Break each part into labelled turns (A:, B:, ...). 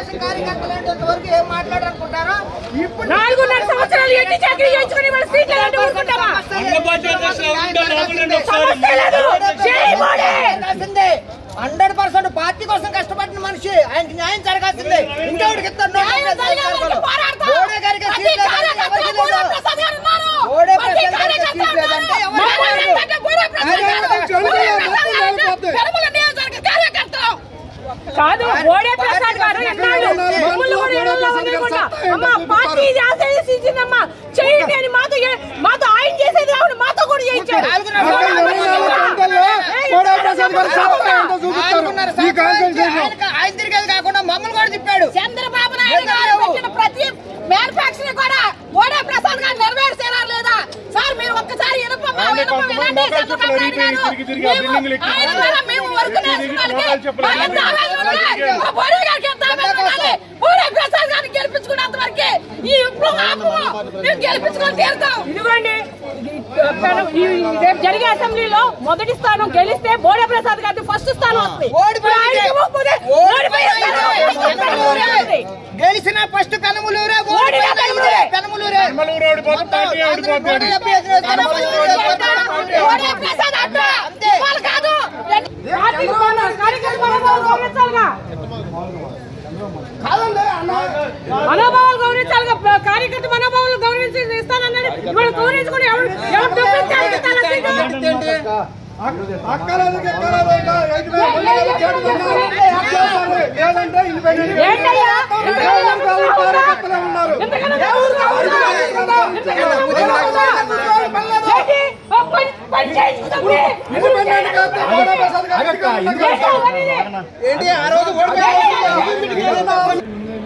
A: తెలుగుదేశం కార్యకర్తలు అంటే ఇంతవరకు ఏం మాట్లాడాలనుకుంటారో ఇప్పుడు
B: నాలుగున్నర సంవత్సరాలు ఎన్ని చాకరీ చేయించుకుని వాళ్ళ సీట్లు అంటే ఊరుకుంటామా సమస్య లేదు జై మోడీ
A: జరగాల్సిందే హండ్రెడ్ పర్సెంట్ పార్టీ కోసం కష్టపడిన మనిషి ఆయనకి న్యాయం జరగాల్సిందే ఇంకెవరికి ఇస్తారు నోటు
B: న్యాయం
A: ప్రెస్
B: జరిగే వరకు
A: కార్యకర్తలు.
B: పోరాడతాం.
A: మోడీ గారికి
B: ప్రతి
A: సీట్ లేదంటే
B: కార్యకర్త
A: ఎవరికి
B: బూర
A: లేదు.
B: ప్రసాద్ గారు ఉన్నారు.
A: మోడీ
B: ప్రతి
A: ప్రసాద్ గారికి
B: కార్యకర్త
A: సీట్ లేదంటే
B: ఉన్నారు.
A: ఎవరికి
B: మమ్మల్ని
A: లేదు.
B: ఏంటంటే బూర ప్రసాద్ గారు. బూర ప్రసాద్ గారు పెరుమల నియోజకవర్గ కార్యకర్తలు. కాదు ఓడే ప్రసాద్ గారు ఎన్నాళ్ళు మమ్మల్ని కూడా ఎడవలో వదిలేయకుండా, అమ్మా పార్టీ ఇది ఆశీర్వదించిందమ్మా చేయండి అని మాతో ఏ- మాతో ఆయన చేసేది కాకుండా మాతో కూడా చేయించాడు
A: నాలుగున్నర
C: చూపిస్తారు ఈ కాన్సన్ట్రేషన్
A: ఆయన ఆయన తిరిగేది కాకుండా మమ్మల్ని కూడా తిప్పాడు
B: చంద్రబాబు నాయుడు గారు పెట్టిన ప్రతి మ్యానుఫాక్చరింగ్ కూడా ఓడే ప్రసాద్ గారు నెరవేర్చారా లేదా సార్ మీరు ఒక్కసారి ఇనుపమ్మా, ఇనుపం వినండి చంద్రబాబు నాయుడు గారు. మేము- ఆయన ద్వారా మేము వర్క్ నేర్చుకోవాలి. మాకు ఎంత ఆదాయం ఉంది? మా బోడే గారికి ఎంత ఆదాయం ఉండాలి? బోడే ప్రసాద్ గారిని గెలిపించుకున్నంత వరకే ఈ విప్లవం ఆపము. మేము గెలిపించుకొని తీరుతాం ఇదిగోండి రేపు జరిగే అసెంబ్లీలో మొదటి స్థానం గెలిస్తే బోడే ప్రసాద్ గారికి ఫస్ట్ స్థానం వస్తుంది
A: ఓడిపోయింది.
B: ఆయనకి ఇవ్వకపోతే ఓడిపోయే స్థానం
A: ఓడిపోయింది.
B: వస్తుంది.
A: గెలిచిన ఫస్ట్ పెనమలూరే
B: ఓడిన పెనమలూరే.
A: పెనమలూరే
C: పెనమలూరు ఓడిపోతుంది, పార్టీ ఓడిపోతుంది.
A: మోడీ అభ్యర్థి వేసిన ఫస్ట్ ఓడిపోతుంది.
B: ఓడే ప్రసాద్ అంట.
A: అంతే.
B: వాళ్ళు కాదు. పార్టీ కార్యకర్త మనోభావాలు గౌరవించాలిగా. మనోభావాలు గౌరవించాలిగా కార్యకర్త మనోభావాలు గౌరవించి ఇస్తానన్నాడు ఇవాళ గౌరవించుకుని ఎవరు ఎవరు డబ్బులు ఇచ్చారు ఇస్తారా సీటు?
C: అక్కలేదు ఎక్కలేదు ఇంకా ఐదు వేల మంది చేతులున్నారు. లేదంటే ఇండిపెండెంట్
B: ఏంటయ్యా?
C: కార్యకర్తలే ఉన్నారు
B: ఎంతకన్నా ఎవరు కావాలా? ఎంతకన్నా ఊరుకోవాలా? ఏంటి? ఓ పని పని చేయించుకుందాం.
C: ఇండిపెండెంట్ కాదు, మోడీ ప్రసాద్ గారు అధికారంలో
B: ఏంటి అవన్నీ?
A: ఏంటి ఆ రోజు ఓడిపోయారు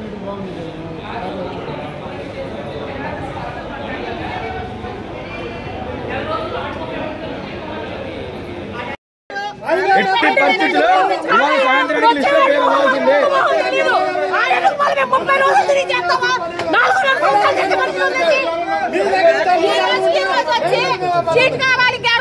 C: ఎట్టి పరిస్థితుల్లో ఇవాళ సాయంత్రానికి లిస్టులో పేరు అవ్వాల్సిందే
B: ఆయనకు మళ్ళీ మేము ముప్పై రోజులు తిరిగి చేస్తామా? నాలుగున్నర సంవత్సరాలు చేసే మనుషులు వదిలేసి, ఈ రోజుకి ఈ రోజు వచ్చి సీట్ కావాలి,